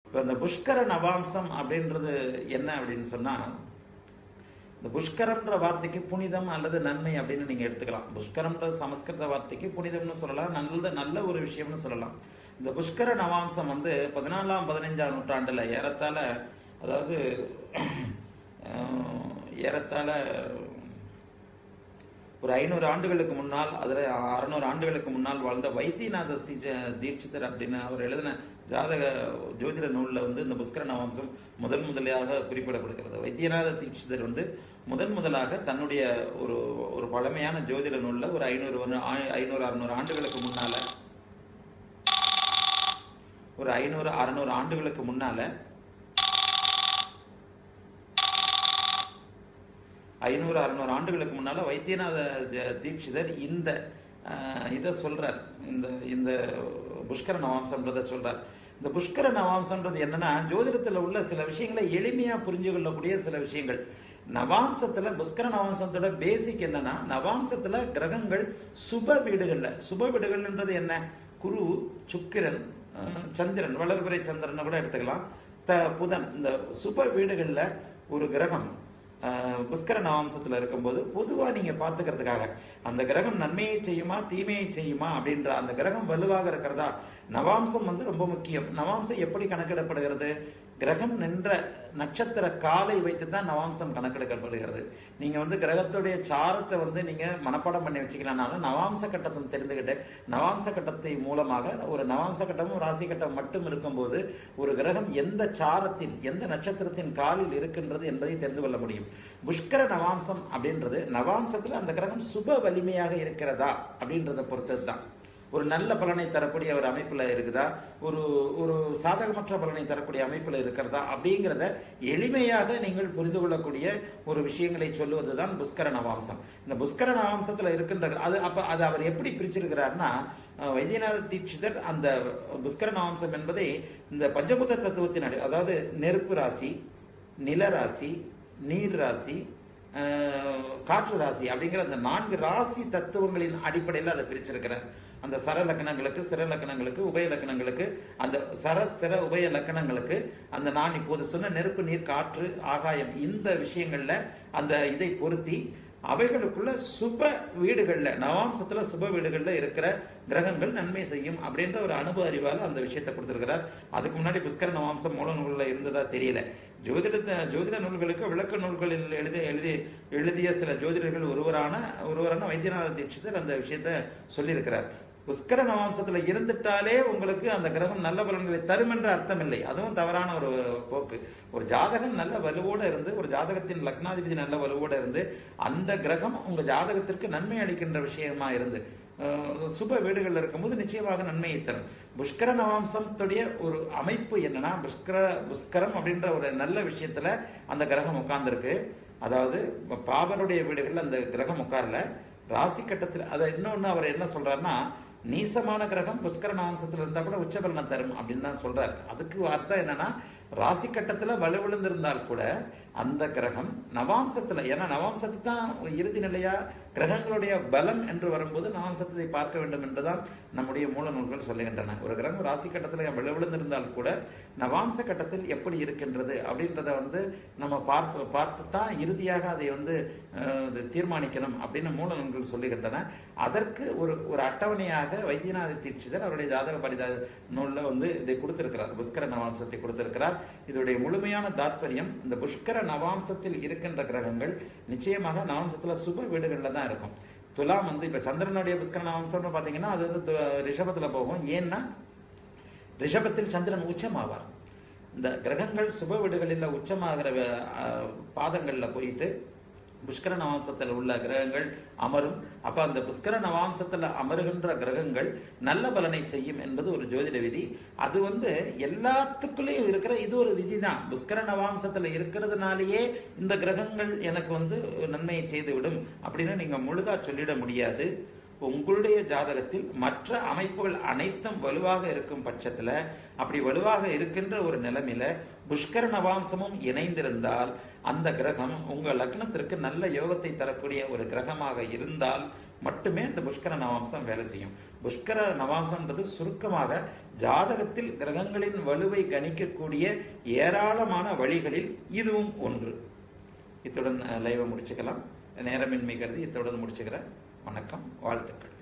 இப்போ இந்த புஷ்கர நவாம்சம் அப்படின்றது என்ன அப்படின்னு சொன்னா இந்த புஷ்கரம்ன்ற வார்த்தைக்கு புனிதம் அல்லது நன்மை அப்படின்னு நீங்க எடுத்துக்கலாம் புஷ்கரம்ன்ற சமஸ்கிருத வார்த்தைக்கு புனிதம்னு சொல்லலாம் நல்ல நல்ல ஒரு விஷயம்னு சொல்லலாம் இந்த புஷ்கர நவாம்சம் வந்து பதினாலாம் பதினைஞ்சாம் நூற்றாண்டுல ஏறத்தாழ அதாவது அஹ், ஏறத்தாழ ஒரு ஐநூறு ஆண்டுகளுக்கு முன்னால் அதில் அறுநூறு ஆண்டுகளுக்கு முன்னால் வாழ்ந்த வைத்தியநாத சிஜ தீட்சிதர் அப்படின்னு அவர் எழுதின ஜாதக ஜோதிட நூலில் வந்து இந்த புஷ்கர நவாம்சம் முதன் முதலாக குறிப்பிடப்படுகிறது வைத்தியநாத தீட்சிதர் வந்து முதன் முதலாக தன்னுடைய ஒரு ஒரு பழமையான ஜோதிட நூலில் ஒரு ஐநூறு வந்து ஆய்- ஐநூறு அறுநூறு ஆண்டுகளுக்கு முன்னால ஒரு ஐநூறு அறுநூறு ஆண்டுகளுக்கு முன்னால ஐநூறு அறுநூறு ஆண்டுகளுக்கு முன்னால வைத்தியநாத ஜ- தீட்சிதர் இந்த அஹ், இதை சொல்றார் இந்த இந்த புஷ்கர நவாம்சம்ன்றதை சொல்றார் இந்த புஷ்கர நவாம்சம்ன்றது என்னன்னா ஜோதிடத்துல உள்ள சில விஷயங்களை எளிமையா புரிஞ்சு கொள்ளக்கூடிய சில விஷயங்கள் நவாம்சத்துல புஷ்கர நவாம்சத்தோட பேசிக் என்னன்னா நவாம்சத்துல கிரகங்கள் சுப வீடுகள்ல சுப வீடுகள்ன்றது என்ன குரு சுக்கிரன் அஹ், சந்திரன் வளர்பிறை சந்திரன் கூட எடுத்துக்கலாம் த புதன் இந்த சுப வீடுகள்ல ஒரு கிரகம் ஆஹ் புஷ்கர நவாம்சத்துல இருக்கும்போது பொதுவா நீங்க பாத்துக்கிறதுக்காக அந்த கிரகம் நன்மையை செய்யுமா தீமையை செய்யுமா அப்படின்ற அந்த கிரகம் வலுவாக இருக்கிறதா நவாம்சம் வந்து ரொம்ப முக்கியம் நவாம்சம் எப்படி கணக்கிடப்படுகிறது கிரகம் நின்ற நட்சத்திர காலை வைத்து தான் நவாம்சம் கணக்கெடுக்கப்படுகிறது நீங்க வந்து கிரகத்துடைய சாரத்தை வந்து நீங்க மனப்பாடம் பண்ணி வச்சுக்கலனாலும் நவாம்ச கட்டத்தை தெரிந்துகிட்டு நவாம்ச கட்டத்தை மூலமாக ஒரு நவாம்ச கட்டமும் ராசி கட்டம் மட்டும் இருக்கும்போது ஒரு கிரகம் எந்த சாரத்தின் எந்த நட்சத்திரத்தின் காலில் இருக்கின்றது என்பதை தெரிந்து கொள்ள முடியும் புஷ்கர நவாம்சம் அப்படின்றது நவாம்சத்துல அந்த கிரகம் சுப வலிமையாக இருக்கிறதா அப்படின்றத பொறுத்தது தான் ஒரு நல்ல பலனை தரக்கூடிய ஒரு அமைப்புல இருக்குதா ஒரு ஒரு சாதகமற்ற பலனை தரக்கூடிய அமைப்புல இருக்கிறதா அப்படிங்கிறத எளிமையாக நீங்கள் புரிந்து கொள்ளக்கூடிய ஒரு விஷயங்களை சொல்லுவதுதான் புஷ்கர நவாம்சம் இந்த புஷ்கர நவாம்சத்துல இருக்கின்ற அது அப்ப அது அவர் எப்படி பிரிச்சிருக்கிறார்னா அஹ், வைத்தியநாத தீட்சிதர் அந்த புஷ்கர நவாம்சம் என்பதை இந்த பஞ்சபூத தத்துவத்தின் அடி அதாவது நெருப்பு ராசி நிலராசி நீர் ராசி அஹ், காற்று ராசி அப்படிங்கிற அந்த நான்கு ராசி தத்துவங்களின் அடிப்படையில் அதை பிரிச்சிருக்கிறார் அந்த சர லக்கணங்களுக்கு சிற லக்கணங்களுக்கு உபய லக்கணங்களுக்கு அந்த சர ஸ்திர உபய லக்கணங்களுக்கு அந்த நான் இப்போது சொன்ன நெருப்பு நீர் காற்று ஆகாயம் இந்த விஷயங்கள்ல அந்த இதை பொருத்தி அவைகளுக்குள்ள சுப வீடுகள்ல நவாம்சத்துல சுப வீடுகள்ல இருக்கிற கிரகங்கள் நன்மை செய்யும் அப்படின்ற ஒரு அனுபவ அறிவால அந்த விஷயத்தை கொடுத்திருக்கிறார் அதுக்கு முன்னாடி புஷ்கர நவாம்சம் மூல நூல்ல இருந்ததா தெரியல ஜோதிட ஜோதிட நூல்களுக்கு விளக்க நூல்களில் எழுதி எழுதி எழுதிய சில ஜோதிடர்கள் ஒருவரான ஒருவரான வைத்தியநாத தீட்சிதர் அந்த விஷயத்தை சொல்லியிருக்கிறார் புஷ்கர நவாம்சத்துல இருந்துட்டாலே உங்களுக்கு அந்த கிரகம் நல்ல பலன்களை தரும் என்ற அர்த்தம் இல்லை அதுவும் தவறான ஒரு போக்கு ஒரு ஜாதகம் நல்ல வலுவோட இருந்து ஒரு ஜாதகத்தின் லக்னாதிபதி நல்ல வலுவோட இருந்து அந்த கிரகம் உங்க ஜாதகத்திற்கு நன்மை அளிக்கின்ற விஷயமா இருந்து அஹ், சுப வீடுகள்ல இருக்கும்போது நிச்சயமாக நன்மையை தரும் புஷ்கர நவாம்சத்துடைய ஒரு அமைப்பு என்னன்னா புஷ்கர புஷ்கரம் அப்படின்ற ஒரு நல்ல விஷயத்துல அந்த கிரகம் உட்கார்ந்துருக்கு அதாவது பாபருடைய வீடுகள்ல அந்த கிரகம் உட்காரல ராசி கட்டத்தில் அதை இன்னொன்னு அவர் என்ன சொல்றாருன்னா நீசமான கிரகம் புஷ்கர நவாம்சத்துல இருந்தா கூட உச்சபலனை தரும் அப்படின்னு தான் சொல்றாரு அதுக்கு அர்த்தம் என்னன்னா ராசி கட்டத்துல வலுவிழுந்திருந்தால் கூட அந்த கிரகம் நவாம்சத்துல ஏன்னா நவாம்சத்து தான் இறுதி நிலையா கிரகங்களுடைய பலம் என்று வரும்போது நவாம்சத்தை பார்க்க வேண்டும் என்றுதான் நம்முடைய மூல நூல்கள் சொல்லுகின்றன ஒரு கிரகம் ராசி கட்டத்தில் வலுவிழுந்திருந்தால் கூட நவாம்ச கட்டத்தில் எப்படி இருக்கின்றது அப்படின்றத வந்து நம்ம பார்த்து பார்த்து தான் இறுதியாக அதை வந்து அஹ், இது தீர்மானிக்கணும் அப்படின்னு மூல நூல்கள் சொல்லுகின்றன அதற்கு ஒரு ஒரு அட்டவணையாக வைத்தியநாத தீட்சிதர் அவருடைய ஜாதக பரிதா நூல்ல வந்து இதை கொடுத்திருக்கிறார் புஷ்கர நவாம்சத்தை கொடுத்திருக்கிறார் இதோடைய முழுமையான தாத்பரியம் இந்த புஷ்கர நவாம்சத்தில் இருக்கின்ற கிரகங்கள் நிச்சயமாக நவாம்சத்துல சுப வீடுகள்ல தான் இருக்கும் துலாம் வந்து இப்ப சந்திரனுடைய புஷ்கர நவாம்சம்னு பாத்தீங்கன்னா அது வந்து து- ரிஷபத்துல போகும் ஏன்னா ரிஷபத்தில் சந்திரன் உச்சமாவார் இந்த கிரகங்கள் சுப வீடுகளில் உச்சமாகிற அஹ், பாதங்கள்ல போயிட்டு புஷ்கர நவாம்சத்தில் உள்ள கிரகங்கள் அமரும் அப்ப அந்த புஷ்கர நவாம்சத்தில் அமருகின்ற கிரகங்கள் நல்ல பலனை செய்யும் என்பது ஒரு ஜோதிட விதி அது வந்து எல்லாத்துக்குள்ளேயும் இருக்கிற இது ஒரு விதி தான் புஷ்கர நவாம்சத்தில் இருக்கிறதுனாலேயே இந்த கிரகங்கள் எனக்கு வந்து நன்மையை செய்துவிடும் அப்படின்னு நீங்க முழுதா சொல்லிட முடியாது உங்களுடைய ஜாதகத்தில் மற்ற அமைப்புகள் அனைத்தும் வலுவாக இருக்கும் பட்சத்துல அப்படி வலுவாக இருக்கின்ற ஒரு நிலைமையில புஷ்கர நவாம்சமும் இணைந்திருந்தால் அந்த கிரகம் உங்க லக்னத்திற்கு நல்ல யோகத்தை தரக்கூடிய ஒரு கிரகமாக இருந்தால் மட்டுமே இந்த புஷ்கர நவாம்சம் வேலை செய்யும் புஷ்கர நவாம்சம்ன்றது சுருக்கமாக ஜாதகத்தில் கிரகங்களின் வலுவை கணிக்கக்கூடிய ஏராளமான வழிகளில் இதுவும் ஒன்று இத்துடன் லைவை முடிச்சுக்கலாம் நேரமின்மை கருதி இத்துடன் முடிச்சுக்கிறேன் வணக்கம் வாழ்த்துக்கள்